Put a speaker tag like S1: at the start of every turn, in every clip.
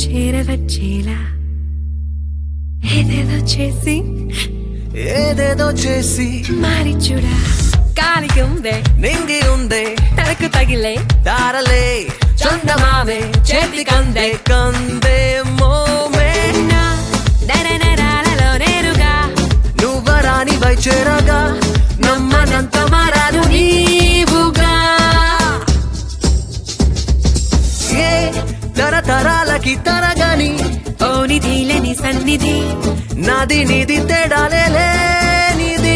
S1: చేరవచ్చేలా ఏదేదో చేసి
S2: ఏదేదో చేసి
S1: మారి చూడా కాలికి ఉందే
S2: నింగి ఉందే
S1: తలకు తగిలే
S2: తారలే చందమామే చేతి కందే కందే మోమే
S1: నా నరనరాలలో నేరుగా
S2: నువ్వరాని చేరగా నమ్మనంత మారాను నీవుగా ఏ తరతరాలకి తరగని
S1: ఓ నిధి లేని సన్నిధి
S2: నాది నీది తేడాలే లేనిది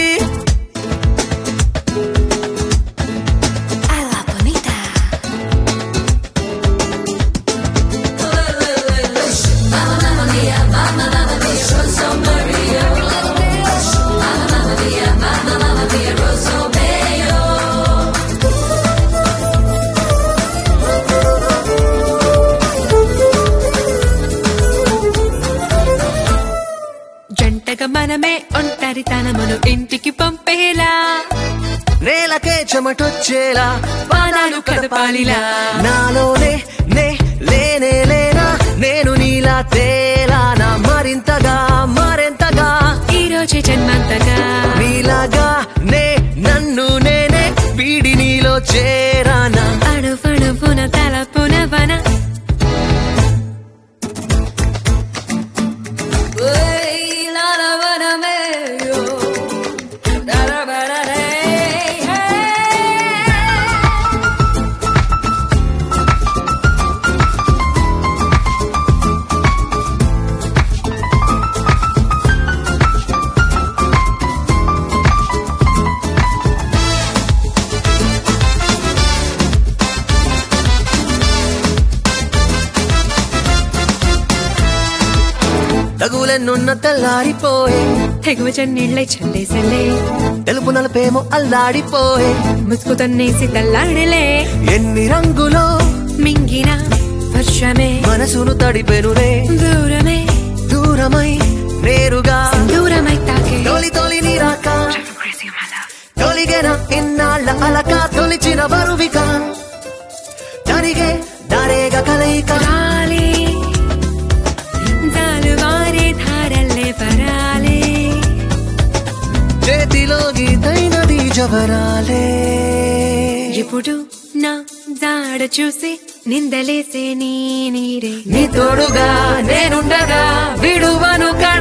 S1: అలా bonita జంటగా మనమే ఒంటరితనమును ఇంటికి పంపేలా
S2: నేలకే చెమటొచ్చేలా
S1: పానాలు కదపాలిలా
S2: నాలోనే నే లేనే లేనా నేను నీలా తేలానా మరింతగా మరింతగా
S1: ఈ రోజే జన్మంతగా
S2: నీలాగా నే నన్ను నేనే వీడి నీలో చేరానా
S1: అణువణువున తలపున వన
S2: తగులెన్నున్న తెల్లారిపోయే
S1: తెగువ చెన్నీళ్ళై చల్లేసలే
S2: తెలుపు నలుపేమో అల్లాడిపోయే
S1: ముసుగు తన్నేసి తల్లాడలే
S2: ఎన్ని రంగులో
S1: మింగిన వర్షమే
S2: మనసును తడిపెనురే
S1: దూరమే
S2: దూరమై నేరుగా
S1: దూరమై తాకే
S2: తొలి తొలి నీరాక తొలిగెన ఇన్నాళ్ళ అలక తొలిచిన బరువిక జరిగే దారేగా కలయిక
S1: గాలి జాలువారే ధారల్లే పరాలే
S2: చేతిలో గీతైనది జవరాలే
S1: ఇప్పుడు నా జాడ చూసి నిందలేసే నీ నీడే
S2: నీ తోడుగా నేనుండగా విడువను కడ